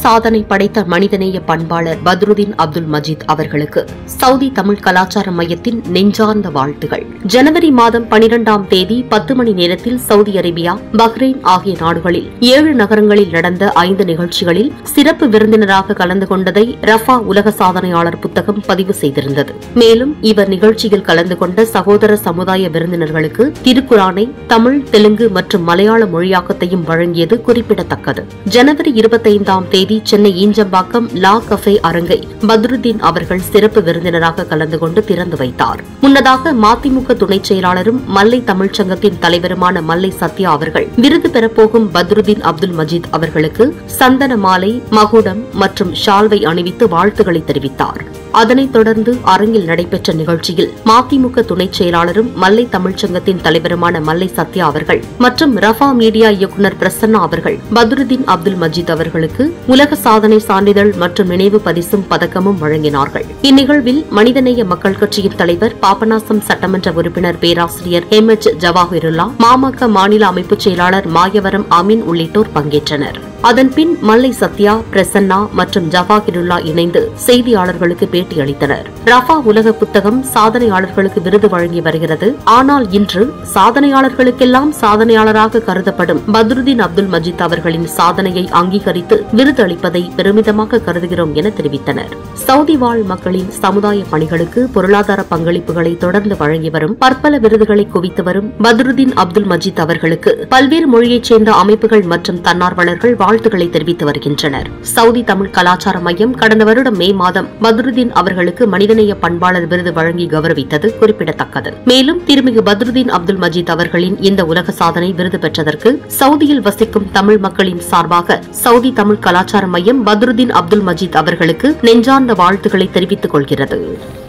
சாதனை படைத்த மனிதநேய பண்பாளர் பத்ருதீன் அப்துல் மஜீத் அவர்களுக்கு சவுதி தமிழ் கலாச்சார மையத்தின் நெஞ்சார்ந்த வாழ்த்துகள் ஜனவரி மாதம் பனிரெண்டாம் தேதி பத்து மணி நேரத்தில் சவுதி அரேபியா பஹ்ரைன் ஆகிய நாடுகளில் ஏழு நகரங்களில் நடந்த ஐந்து நிகழ்ச்சிகளில் சிறப்பு விருந்தினராக கலந்து கொண்டதை ரஃபா உலக சாதனையாளர் புத்தகம் பதிவு செய்திருந்தது மேலும் இவர் நிகழ்ச்சியில் கலந்து கொண்ட சகோதர சமுதாய விருந்தினர்களுக்கு திருக்குரானை தமிழ் தெலுங்கு மற்றும் மலையாள மொழியாக்கத்தையும் வழங்கியது குறிப்பிடத்தக்கது ஜனவரி இருபத்தைந்தாம் தேதி சென்னை ஈஞ்சம்பாக்கம் லா கஃபே அரங்கை பத்ருதீன் அவர்கள் சிறப்பு விருந்தினராக கலந்து கொண்டு திறந்து வைத்தார் முன்னதாக மதிமுக துணைச் செயலாளரும் மல்லை தமிழ்ச்சங்கத்தின் தலைவருமான மல்லை சத்யா அவர்கள் விருது பெறப்போகும் பத்ருதீன் அப்துல் மஜீத் அவர்களுக்கு சந்தன மாலை மகுடம் மற்றும் ஷால்வை அணிவித்து வாழ்த்துக்களை தெரிவித்தார் அதனைத் தொடர்ந்து அரங்கில் நடைபெற்ற நிகழ்ச்சியில் மதிமுக துணைச் செயலாளரும் மல்லை தமிழ்ச்சங்கத்தின் தலைவருமான மல்லை சத்யா அவர்கள் மற்றும் ரஃபா மீடியா இயக்குநர் பிரசன்னா அவர்கள் பத்ருதீன் அப்துல் மஜீத் அவர்களுக்கு உலக சாதனை சான்றிதழ் மற்றும் நினைவு பரிசும் பதக்கமும் வழங்கினார்கள் இந்நிகழ்வில் மனிதநேய மக்கள் கட்சியின் தலைவர் பாபநாசம் சட்டமன்ற உறுப்பினர் பேராசிரியர் எம் எச் ஜவாஹிருல்லா மாமக மாநில அமைப்புச் செயலாளர் மாயவரம் அமீன் உள்ளிட்டோர் பங்கேற்றனர் அதன்பின் மல்லை சத்யா பிரசன்னா மற்றும் ஜவாஹிருல்லா இணைந்து செய்தியாளர்களுக்கு பேட்டியளித்தனர் ரஃபா உலக புத்தகம் சாதனையாளர்களுக்கு விருது வழங்கி வருகிறது ஆனால் இன்று சாதனையாளர்களுக்கெல்லாம் சாதனையாளராக கருதப்படும் பத்ருதீன் அப்துல் மஜீத் அவர்களின் சாதனையை அங்கீகரித்து விருது அளிப்பதை பெருமிதமாக கருதுகிறோம் என தெரிவித்தனர் சவுதி வாழ் மக்களின் சமுதாய பணிகளுக்கு பொருளாதார பங்களிப்புகளை தொடர்ந்து வழங்கி வரும் பற்பல விருதுகளை குவித்து வரும் பத்ருதீன் அப்துல் மஜீத் அவர்களுக்கு பல்வேறு மொழியைச் சேர்ந்த அமைப்புகள் மற்றும் தன்னார்வலர்கள் வாழ்த்துக்களை தெரிவித்து வருகின்றனர் சவுதி தமிழ் கலாச்சார மையம் கடந்த வருடம் மே மாதம் பத்ருதீன் அவர்களுக்கு மனிதநேய பண்பாளர் விருது வழங்கி கௌரவித்தது குறிப்பிடத்தக்கது மேலும் திருமிகு பத்ருதீன் அப்துல் மஜீத் அவர்களின் இந்த உலக சாதனை விருது பெற்றதற்கு சவுதியில் வசிக்கும் தமிழ் மக்களின் சார்பாக சவுதி தமிழ் கலாச்சார மையம் பத்ருதீன் அப்துல் மஜீத் அவர்களுக்கு நெஞ்சார்ந்த வாழ்த்துக்களை தெரிவித்துக் கொள்கிறது